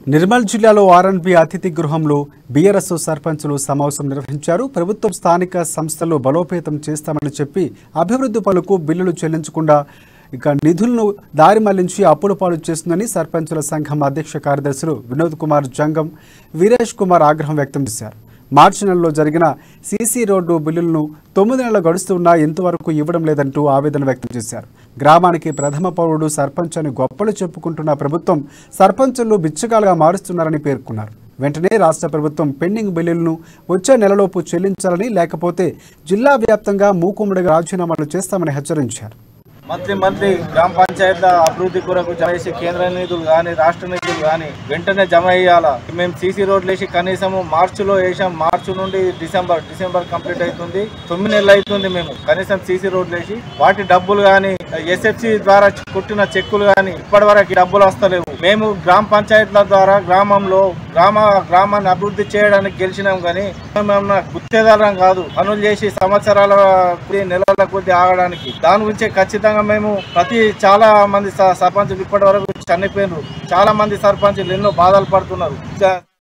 నిర్మల్ జిల్లాలో ఆర్ఎన్బి అతిథి గృహంలో బీఆర్ఎస్ సర్పంచులు సమావేశం నిర్వహించారు ప్రభుత్వం స్థానిక సంస్థలు బలోపేతం చేస్తామని చెప్పి అభివృద్ధి పనులకు బిల్లులు చెల్లించకుండా ఇక నిధులను దారి మళ్లించి అప్పుల పాలు చేస్తుందని సర్పంచుల సంఘం అధ్యక్ష కార్యదర్శులు వినోద్ కుమార్ జంగం వీరేష్ కుమార్ ఆగ్రహం వ్యక్తం చేశారు మార్చి నెలలో జరిగిన సీసీ రోడ్డు బిల్లులను తొమ్మిది నెలలు గడుస్తున్నా ఇంతవరకు ఇవ్వడం లేదంటూ ఆవేదన వ్యక్తం చేశారు గ్రామానికి ప్రథమ పౌరుడు సర్పంచ్ అని గొప్పలు చెప్పుకుంటున్న ప్రభుత్వం సర్పంచులు బిచ్చగాలుగా మారుస్తున్నారని పేర్కొన్నారు వెంటనే రాష్ట్ర ప్రభుత్వం పెండింగ్ బిల్లులను వచ్చే నెలలోపు చెల్లించాలని లేకపోతే జిల్లా వ్యాప్తంగా మూకుమ్మడిగా రాజీనామాలు చేస్తామని హెచ్చరించారు మంత్రి మంత్రి గ్రామ పంచాయతీల అభివృద్ధి కొరకు జమ చేసే కేంద్ర నిధులు కానీ రాష్ట్ర నిధులు కానీ వెంటనే జమ చేయాలా మేము సీసీ రోడ్లు వేసి కనీసము మార్చిలో వేసాం మార్చి నుండి డిసెంబర్ డిసెంబర్ కంప్లీట్ అవుతుంది తొమ్మిది నెలలు అవుతుంది మేము కనీసం సీసీ రోడ్లు వేసి వాటి డబ్బులు కానీ ఎస్ఎఫ్సి ద్వారా కొట్టిన చెక్కులు కానీ ఇప్పటి వరకు డబ్బులు వస్తలేవు మేము గ్రామ పంచాయతీల ద్వారా గ్రామంలో గ్రామ గ్రామాన్ని అభివృద్ధి చేయడానికి గెలిచినాం కానీ మేము గుర్తేదారం కాదు పనులు చేసి సంవత్సరాల కొద్దీ, నెలల కొద్ది ఆగడానికి దాని గురించే ఖచ్చితంగా మేము ప్రతి చాలా మంది స- సర్పంచులు ఇప్పటి వరకు చనిపోయినారు చాలా మంది సర్పంచులు ఎన్నో బాధలు పడుతున్నారు ఇంకా